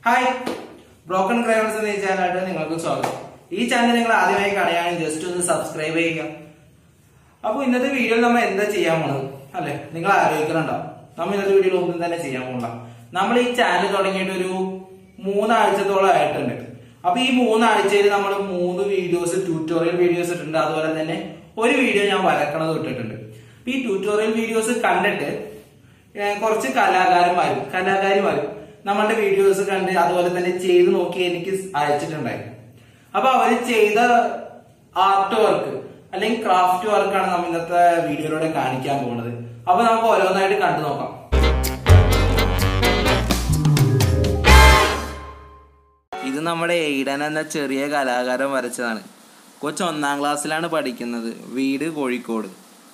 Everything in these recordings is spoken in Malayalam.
ഹായ് ബ്രോക്കൺ ക്രയോൺസ് എന്ന ഈ ചാനലായിട്ട് നിങ്ങൾക്ക് സ്വാഗതം ഈ ചാനൽ നിങ്ങൾ ആദ്യമായി കാണുകയാണെങ്കിൽ ജസ്റ്റ് ഒന്ന് സബ്സ്ക്രൈബ് ചെയ്യുക അപ്പൊ ഇന്നത്തെ വീഡിയോയിൽ നമ്മൾ എന്താ ചെയ്യാൻ പോണത് അല്ലെ നിങ്ങൾ ആലോചിക്കുന്നുണ്ടോ നമ്മൾ ഇന്നത്തെ വീഡിയോയിൽ ഒന്നും തന്നെ ചെയ്യാൻ പോകണ്ട നമ്മൾ ഈ ചാനൽ തുടങ്ങിയിട്ട് ഒരു മൂന്നാഴ്ചത്തോളം ആയിട്ടുണ്ട് അപ്പൊ ഈ മൂന്നാഴ്ചയിൽ നമ്മൾ മൂന്ന് വീഡിയോസ് ട്യൂട്ടോറിയൽ വീഡിയോസ് ഇട്ടിട്ടുണ്ട് അതുപോലെ തന്നെ ഒരു വീഡിയോ ഞാൻ വരക്കണത് ഇട്ടിട്ടുണ്ട് അപ്പൊ ഈ ട്യൂട്ടോറിയൽ വീഡിയോസ് കണ്ടിട്ട് ഏഹ് കുറച്ച് കലാകാരന്മാരും കലാകാരിമാരും നമ്മളുടെ വീഡിയോസ് കണ്ട് അതുപോലെ തന്നെ ചെയ്ത് നോക്കി എനിക്ക് അയച്ചിട്ടുണ്ടായിരുന്നു അപ്പൊ അവര് ചെയ്ത ആർട്ട് വർക്ക് അല്ലെങ്കിൽ ക്രാഫ്റ്റ് വർക്കാണ് നമ്മൾ ഇന്നത്തെ വീഡിയോയിലൂടെ കാണിക്കാൻ പോകുന്നത് അപ്പൊ നമുക്ക് ഓരോന്നായിട്ട് കണ്ടു നോക്കാം ഇത് നമ്മുടെ എയ്ഡൻ എന്ന ചെറിയ കലാകാരൻ വരച്ചതാണ് കൊച്ചു ഒന്നാം ക്ലാസ്സിലാണ് പഠിക്കുന്നത് വീട് കോഴിക്കോട്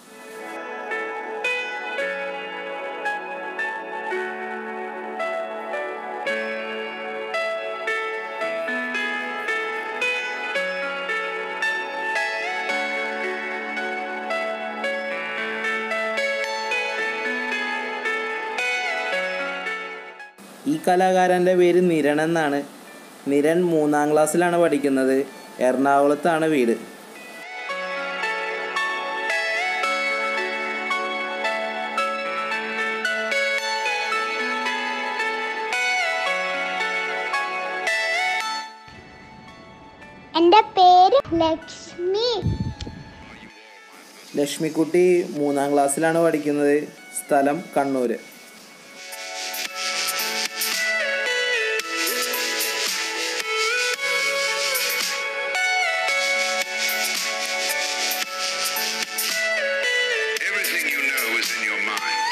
ഈ കലാകാരന്റെ പേര് നിരൺ എന്നാണ് നിരൺ മൂന്നാം ക്ലാസ്സിലാണ് പഠിക്കുന്നത് എറണാകുളത്താണ് വീട് എൻ്റെ പേര് ലക്ഷ്മി ലക്ഷ്മിക്കുട്ടി മൂന്നാം ക്ലാസ്സിലാണ് പഠിക്കുന്നത് സ്ഥലം Kannur Everything you know is in your mind.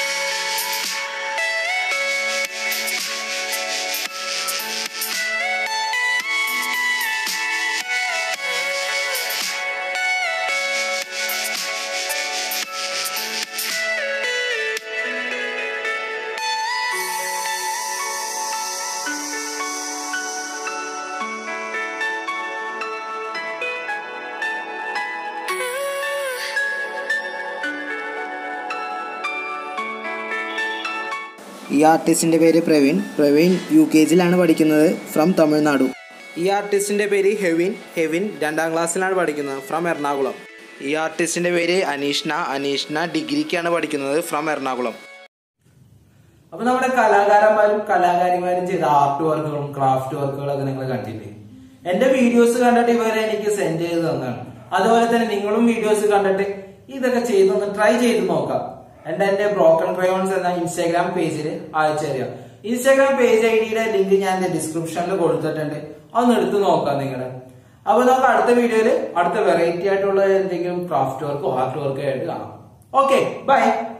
ഈ ആർട്ടിസ്റ്റിന്റെ പേര് പ്രവീൺ പ്രവീൺ യു കെ ജിയിലാണ് പഠിക്കുന്നത് ഫ്രം തമിഴ്നാടു ഈ ആർട്ടിസ്റ്റിന്റെ പേര് ഹെവിൻ ഹെവിൻ രണ്ടാം ക്ലാസ്സിലാണ് പഠിക്കുന്നത് ഫ്രം എറണാകുളം ഈ ആർട്ടിസ്റ്റിന്റെ പേര് അനീഷ്ന അനീഷ്ന ഡിഗ്രിക്കാണ് പഠിക്കുന്നത് ഫ്രം എറണാകുളം അപ്പൊ നമ്മുടെ കലാകാരന്മാരും കലാകാരിമാരും ചെയ്ത ആർട്ട് വർക്കുകളും ക്രാഫ്റ്റ് വർക്കുകളൊക്കെ നിങ്ങൾ കണ്ടില്ലേ എന്റെ വീഡിയോസ് കണ്ടിട്ട് ഇവരെ എനിക്ക് സെൻഡ് ചെയ്ത് തന്നാണ് അതുപോലെ തന്നെ നിങ്ങളും വീഡിയോസ് കണ്ടിട്ട് ഇതൊക്കെ ചെയ്തൊന്ന് ട്രൈ ചെയ്ത് നോക്കാം എന്റെ എന്റെ ബ്രോക്കൺ ക്രയോൺസ് എന്ന ഇൻസ്റ്റാഗ്രാം പേജിൽ അയച്ചുതരാം ഇൻസ്റ്റാഗ്രാം പേജ് ഐ ഡിയുടെ ലിങ്ക് ഞാൻ ഡിസ്ക്രിപ്ഷനിൽ കൊടുത്തിട്ടുണ്ട് അതൊന്ന് എടുത്ത് നോക്കാം നിങ്ങള് അപ്പൊ നമുക്ക് അടുത്ത വീഡിയോയിൽ അടുത്ത വെറൈറ്റി ആയിട്ടുള്ള എന്തെങ്കിലും ക്രാഫ്റ്റ് വർക്കോ ആർട്ട് വർക്കോ ആയിട്ട് കാണാം ഓക്കെ ബൈ